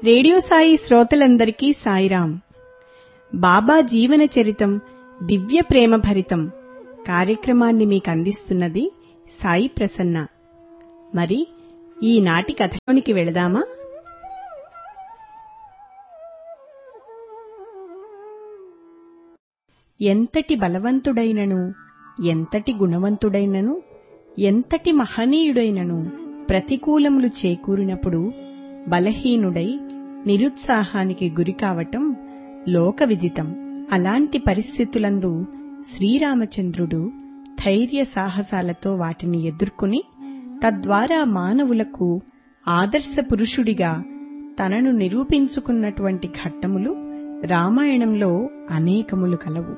radio Sai శ్రోతలందరికీ సాయిరాం బాబా జీవన చరితం దివ్య ప్రేమ భరితం కార్యక్రమాన్ని మీకు అందిస్తున్నది సాయి ప్రసన్న మరి ఈనాటి కథలోనికి వెళదామా ఎంతటి బలవంతుడైనను ఎంతటి గుణవంతుడైనను ఎంతటి మహనీయుడైనను ప్రతికూలములు చేకూరినప్పుడు బలహీనుడై నిరుత్సాహానికి గురికావటం లోక విదితం అలాంటి పరిస్థితులందు శ్రీరామచంద్రుడు ధైర్య సాహసాలతో వాటిని ఎదుర్కొని తద్వారా మానవులకు ఆదర్శ పురుషుడిగా తనను నిరూపించుకున్నటువంటి ఘట్టములు రామాయణంలో అనేకములు కలవు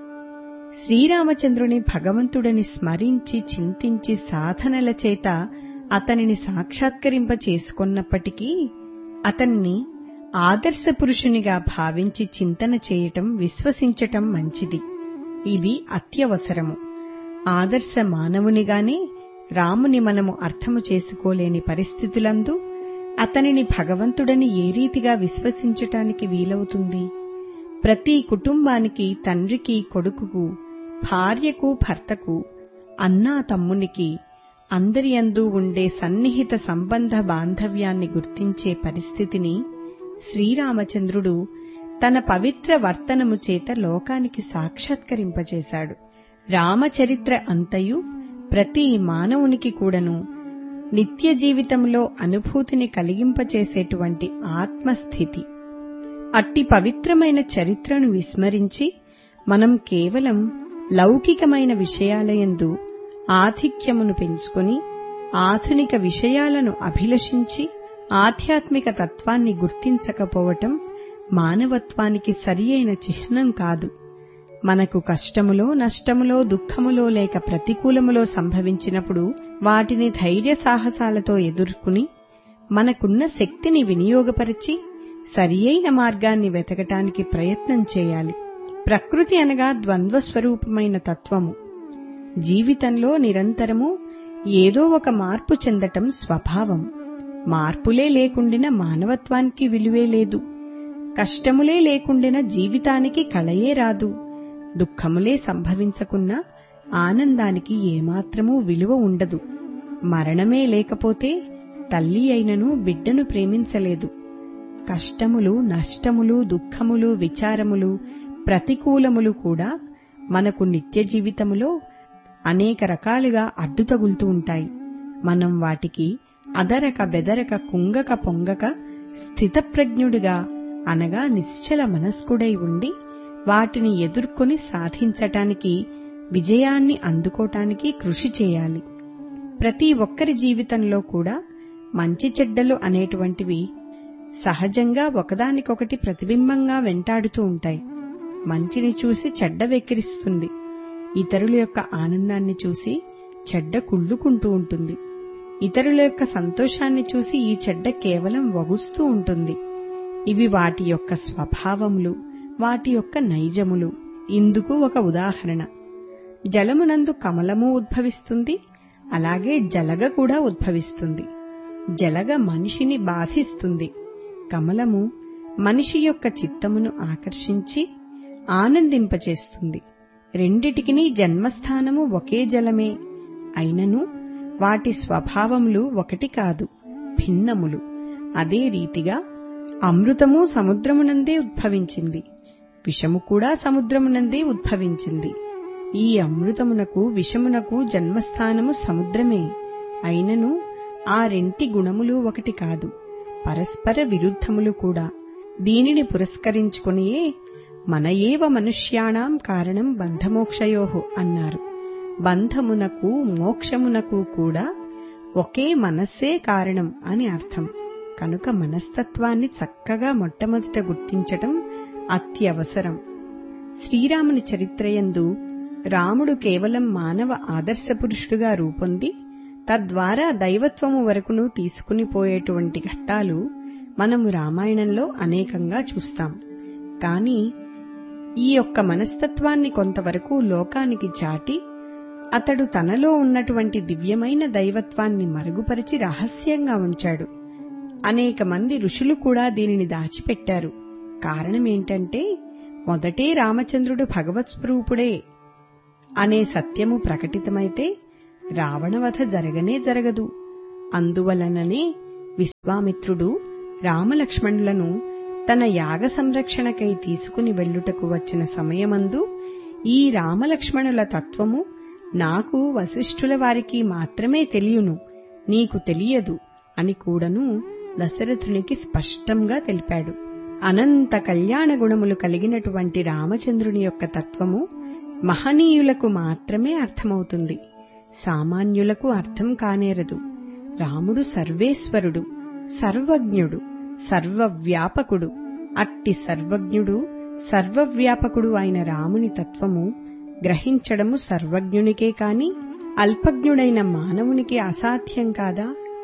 శ్రీరామచంద్రుని భగవంతుడని స్మరించి చింతించి సాధనల చేత అతనిని సాక్షాత్కరింప చేసుకొన్నప్పటికీ అతన్ని ఆదర్శ పురుషునిగా భావించి చింతన చేయటం విశ్వసించటం మంచిది ఇది అత్యవసరము ఆదర్శ మానవునిగానే రాముని మనము అర్థము చేసుకోలేని పరిస్థితులందు అతనిని భగవంతుడని ఏ రీతిగా విశ్వసించటానికి వీలవుతుంది ప్రతి కుటుంబానికి తండ్రికి కొడుకుకు భార్యకు భర్తకు అన్నా తమ్మునికి అందరి అందు ఉండే సన్నిహిత సంబంధ బాంధవ్యాన్ని గుర్తించే పరిస్థితిని శ్రీరామచంద్రుడు తన పవిత్ర వర్తనము చేత లోకానికి సాక్షాత్కరింపచేశాడు రామచరిత్ర అంతయు ప్రతి మానవునికి కూడాను నిత్య జీవితంలో అనుభూతిని కలిగింపచేసేటువంటి ఆత్మస్థితి అట్టి పవిత్రమైన చరిత్రను విస్మరించి మనం కేవలం లౌకికమైన విషయాలయందు ఆధిక్యమును పెంచుకొని ఆధునిక విషయాలను అభిలషించి ఆధ్యాత్మిక తత్వాన్ని గుర్తించకపోవటం మానవత్వానికి సరియైన చిహ్నం కాదు మనకు కష్టములో నష్టములో దుఃఖములో లేక ప్రతికూలములో సంభవించినప్పుడు వాటిని ధైర్య సాహసాలతో ఎదుర్కొని మనకున్న శక్తిని వినియోగపరిచి సరియైన మార్గాన్ని వెతకటానికి ప్రయత్నం చేయాలి ప్రకృతి అనగా ద్వంద్వ స్వరూపమైన తత్వము జీవితంలో నిరంతరము ఏదో ఒక మార్పు చెందటం స్వభావం మార్పులే లేకుండిన మానవత్వానికి విలువే లేదు కష్టములే లేకుండిన జీవితానికి కళయే రాదు దుఃఖములే సంభవించకున్నా ఆనందానికి ఏమాత్రమూ విలువ ఉండదు మరణమే లేకపోతే తల్లి అయినను బిడ్డను ప్రేమించలేదు కష్టములు నష్టములు దుఃఖములు విచారములు ప్రతికూలములు కూడా మనకు నిత్య జీవితములో అనేక రకాలుగా అడ్డు తగులుతూ ఉంటాయి మనం వాటికి అదరక బెదరక కుంగక పొంగక స్థితప్రజ్ఞుడిగా అనగా నిశ్చల మనస్కుడై ఉండి వాటిని ఎదుర్కొని సాధించటానికి విజయాన్ని అందుకోటానికి కృషి చేయాలి ప్రతి ఒక్కరి జీవితంలో కూడా మంచి చెడ్డలు అనేటువంటివి సహజంగా ఒకదానికొకటి ప్రతిబింబంగా వెంటాడుతూ ఉంటాయి మంచిని చూసి చెడ్డ వెక్కిరిస్తుంది ఇతరుల యొక్క ఆనందాన్ని చూసి చెడ్డ కుళ్ళుకుంటూ ఉంటుంది ఇతరుల యొక్క సంతోషాన్ని చూసి ఈ చెడ్డ కేవలం వగుస్తూ ఉంటుంది ఇవి వాటి యొక్క స్వభావములు వాటి యొక్క నైజములు ఇందుకు ఒక ఉదాహరణ జలమునందు కమలము ఉద్భవిస్తుంది అలాగే జలగ కూడా ఉద్భవిస్తుంది జలగ మనిషిని బాధిస్తుంది కమలము మనిషి యొక్క చిత్తమును ఆకర్షించి ఆనందింపచేస్తుంది రెండిటికిని జన్మస్థానము ఒకే జలమే అయినను వాటి స్వభావములు ఒకటి కాదు భిన్నములు అదే రీతిగా అమృతము సముద్రమునందే ఉద్భవించింది విషము కూడా సముద్రమునందే ఉద్భవించింది ఈ అమృతమునకు విషమునకు జన్మస్థానము సముద్రమే అయినను ఆ రెంటి గుణములు ఒకటి కాదు పరస్పర విరుద్ధములు కూడా దీనిని పురస్కరించుకునియే మన ఏవ మనుష్యాణం కారణం బంధమోక్షయోహు అన్నారు బంధమునకు మోక్షమునకు కూడా ఒకే మనస్సే కారణం అని అర్థం కనుక మనస్తత్వాన్ని చక్కగా మొట్టమొదట గుర్తించటం అత్యవసరం శ్రీరాముని చరిత్రయందు రాముడు కేవలం మానవ ఆదర్శ పురుషుడుగా రూపొంది తద్వారా దైవత్వము వరకును తీసుకుని పోయేటువంటి ఘట్టాలు మనము రామాయణంలో అనేకంగా చూస్తాం కాని ఈ యొక్క మనస్తత్వాన్ని కొంతవరకు లోకానికి చాటి అతడు తనలో ఉన్నటువంటి దివ్యమైన దైవత్వాన్ని మరుగుపరిచి రహస్యంగా ఉంచాడు అనేక మంది ఋషులు కూడా దీనిని దాచిపెట్టారు కారణమేంటంటే మొదటే రామచంద్రుడు భగవత్ స్వరూపుడే అనే సత్యము ప్రకటితమైతే రావణవధ జరగనే జరగదు అందువలననే విశ్వామిత్రుడు రామలక్ష్మణులను తన యాగ సంరక్షణకై తీసుకుని వెళ్ళుటకు వచ్చిన సమయమందు ఈ రామలక్ష్మణుల తత్వము నాకు వశిష్ఠుల వారికి మాత్రమే తెలియను నీకు తెలియదు అని కూడాను దశరథునికి స్పష్టంగా తెలిపాడు అనంత కళ్యాణ గుణములు కలిగినటువంటి రామచంద్రుని యొక్క తత్వము మహనీయులకు మాత్రమే అర్థమవుతుంది సామాన్యులకు అర్థం కానేరదు రాముడు సర్వేశ్వరుడు సర్వజ్ఞుడు సర్వవ్యాపకుడు అట్టి సర్వజ్ఞుడు సర్వవ్యాపకుడు అయిన రాముని తత్వము గ్రహించడము సర్వజ్ఞునికే కాని అల్పజ్ఞుడైన మానవునికి అసాధ్యం కాదా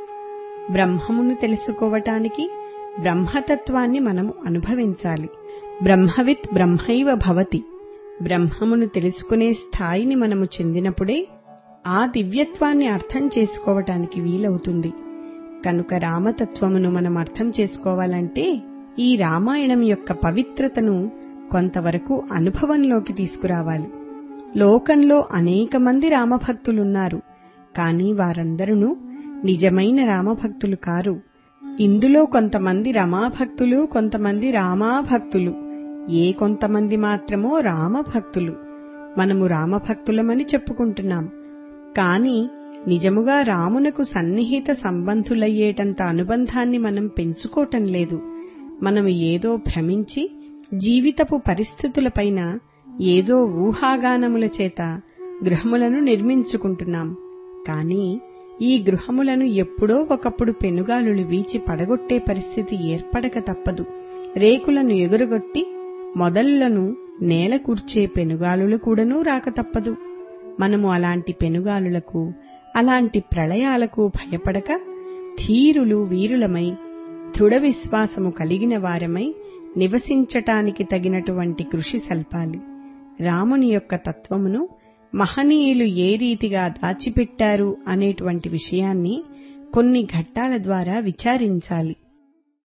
బ్రహ్మమును తెలుసుకోవటానికి బ్రహ్మతత్వాన్ని మనము అనుభవించాలి బ్రహ్మవిత్ బ్రహ్మైవ భవతి బ్రహ్మమును తెలుసుకునే స్థాయిని మనము చెందినప్పుడే ఆ దివ్యత్వాన్ని అర్థం చేసుకోవటానికి వీలవుతుంది కనుక రామతత్వమును మనం అర్థం చేసుకోవాలంటే ఈ రామాయణం యొక్క పవిత్రతను కొంతవరకు అనుభవంలోకి తీసుకురావాలి లోకంలో అనేక మంది రామభక్తులున్నారు కాని వారందరూ నిజమైన రామభక్తులు కారు ఇందులో కొంతమంది రమాభక్తులు కొంతమంది రామాభక్తులు ఏ కొంతమంది మాత్రమో రామభక్తులు మనము రామభక్తులమని చెప్పుకుంటున్నాం కాని నిజముగా రామునకు సన్నిహిత సంబంధులయ్యేటంత అనుబంధాన్ని మనం పెంచుకోవటం లేదు మనం ఏదో భ్రమించి జీవితపు పరిస్థితులపైన ఏదో ఊహాగానముల చేత గృహములను నిర్మించుకుంటున్నాం కాని ఈ గృహములను ఎప్పుడో ఒకప్పుడు పెనుగాలులు వీచి పడగొట్టే పరిస్థితి ఏర్పడక తప్పదు రేకులను ఎగురగొట్టి మొదళ్లను నేల కూర్చే పెనుగాలులు కూడాను రాక తప్పదు మనము అలాంటి పెనుగాలులకు అలాంటి ప్రళయాలకు భయపడక ధీరులు వీరులమై దృఢ విశ్వాసము కలిగిన వారమై నివసించటానికి తగినటువంటి కృషి సల్పాలి రాముని యొక్క తత్వమును మహనీయులు ఏ రీతిగా దాచిపెట్టారు అనేటువంటి విషయాన్ని కొన్ని ఘట్టాల ద్వారా విచారించాలి